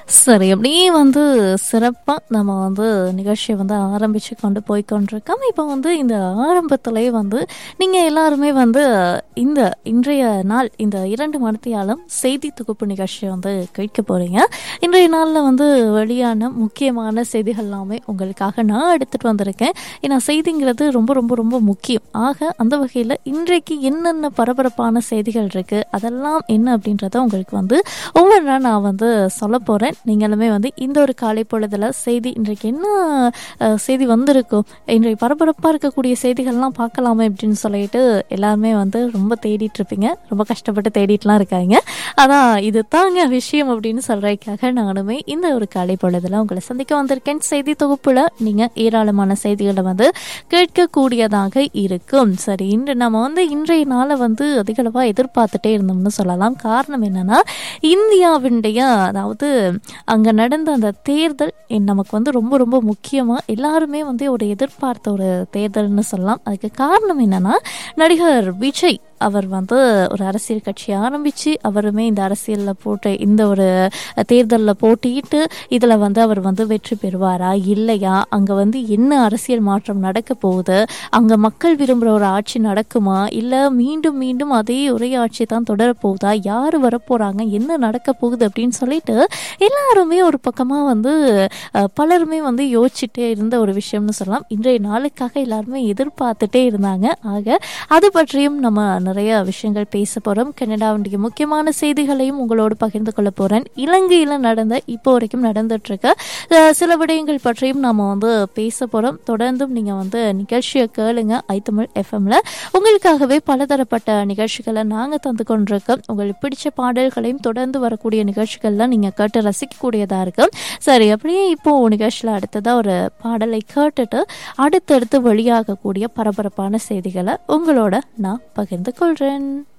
சரி அப்படியே வந்து சிறப்பாக நம்ம வந்து நிகழ்ச்சியை வந்து ஆரம்பித்து கொண்டு போய் கொண்டிருக்கோம் இப்போ வந்து இந்த ஆரம்பத்திலேயே வந்து நீங்கள் எல்லாருமே வந்து இந்த இன்றைய நாள் இந்த இரண்டு மணித்தியாலும் செய்தி தொகுப்பு நிகழ்ச்சியை வந்து கேட்க போகிறீங்க இன்றைய நாளில் வந்து வெளியான முக்கியமான செய்திகள் எல்லாமே உங்களுக்காக நான் எடுத்துகிட்டு வந்திருக்கேன் ஏன்னா செய்திங்கிறது ரொம்ப ரொம்ப ரொம்ப முக்கியம் ஆக அந்த வகையில் இன்றைக்கு என்னென்ன பரபரப்பான செய்திகள் இருக்குது அதெல்லாம் என்ன அப்படின்றத உங்களுக்கு வந்து ஒவ்வொன்றா நான் வந்து சொல்ல போகிறேன் நீங்களுமே வந்து இந்த ஒரு காலை பொழுதுல செய்தி இன்றைக்கு என்ன அஹ், செய்தி வந்திருக்கும் இன்றைக்கு பரபரப்பாக இருக்கக்கூடிய செய்திகள்லாம் பார்க்கலாமே அப்படின்னு சொல்லிட்டு எல்லாருமே வந்து ரொம்ப தேடிட்டு இருப்பீங்க ரொம்ப கஷ்டப்பட்டு தேடிட்டுலாம் இருக்காங்க அதான் இது தாங்க விஷயம் அப்படின்னு சொல்றதுக்காக நானுமே இந்த ஒரு காலை பொழுதுல உங்களை சந்திக்க வந்திருக்கேன் செய்தி தொகுப்புல நீங்க ஏராளமான செய்திகளை வந்து கேட்கக்கூடியதாக இருக்கும் சரி இன்று நம்ம வந்து இன்றைய நாளை வந்து அதிகளவா எதிர்பார்த்துட்டே இருந்தோம்னு சொல்லலாம் காரணம் என்னன்னா இந்தியாவினுடைய அதாவது அங்க நடந்த அந்த தேர்தல் நமக்கு வந்து ரொம்ப ரொம்ப முக்கியமா எல்லாருமே வந்து ஒரு எதிர்பார்த்த ஒரு தேர்தல்னு சொல்லலாம் அதுக்கு காரணம் என்னன்னா நடிகர் விஜய் அவர் வந்து ஒரு அரசியல் கட்சி ஆரம்பித்து அவருமே இந்த அரசியலில் போட்டு இந்த ஒரு தேர்தலில் போட்டியிட்டு இதில் வந்து அவர் வந்து வெற்றி பெறுவாரா இல்லையா அங்கே வந்து என்ன அரசியல் மாற்றம் நடக்க போகுது அங்கே மக்கள் விரும்புகிற ஒரு ஆட்சி நடக்குமா இல்லை மீண்டும் மீண்டும் அதே ஒரே ஆட்சி தான் தொடரப்போகுதா யார் வரப்போகிறாங்க என்ன நடக்க போகுது அப்படின்னு சொல்லிட்டு எல்லாருமே ஒரு பக்கமாக வந்து அஹ், பலருமே வந்து யோசிச்சுட்டே இருந்த ஒரு விஷயம்னு சொல்லலாம் இன்றைய நாளுக்காக எல்லாருமே எதிர்பார்த்துட்டே இருந்தாங்க ஆக அது பற்றியும் நம்ம நிறைய விஷயங்கள் பேச போகிறோம் கனடாவுடைய முக்கியமான செய்திகளையும் உங்களோடு பகிர்ந்து கொள்ள போகிறேன் இலங்கையில் நடந்த இப்போ வரைக்கும் நடந்துட்டு இருக்க அஹ், சில விடயங்கள் பற்றியும் நம்ம வந்து பேச போகிறோம் தொடர்ந்தும் நீங்கள் வந்து நிகழ்ச்சியை கேளுங்க ஐத்தமிழ் எஃப்எம்ல உங்களுக்காகவே பலதரப்பட்ட நிகழ்ச்சிகளை நாங்கள் தந்து கொண்டிருக்கோம் உங்களுக்கு பிடிச்ச பாடல்களையும் தொடர்ந்து வரக்கூடிய நிகழ்ச்சிகள்லாம் நீங்கள் கேட்டு ரசிக்கக்கூடியதாக இருக்கும் சரி அப்படியே இப்போ நிகழ்ச்சியில் அடுத்ததாக ஒரு பாடலை கேட்டுட்டு அடுத்தடுத்து வெளியாகக்கூடிய பரபரப்பான செய்திகளை உங்களோட நான் பகிர்ந்து கொள்கிறேன்